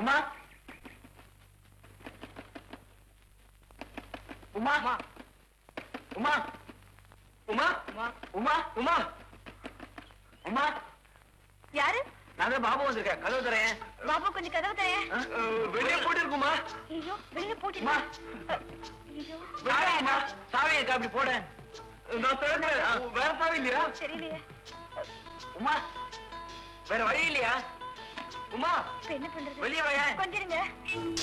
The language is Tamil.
உமா உமா உமா உமா உமா உமா உமா யாரு நான் தான் பாபு வந்திருக்கேன் கதவு தரேன் பாபு கொஞ்சம் கதவு தரேன் வெளியே போட்டு இருக்குமா ஐயோ வெளியில போட்டு அம்மா. ஐயோ சாவிமா சாவி இருக்கா அப்படி போட நான் திறக்கிறேன் வேற சாவி இல்லையா தெரியலையே உமா வேற வழி இல்லையா உமா இப்ப என்ன பண்றது வெளியே வாயேன். கொஞ்சிருங்க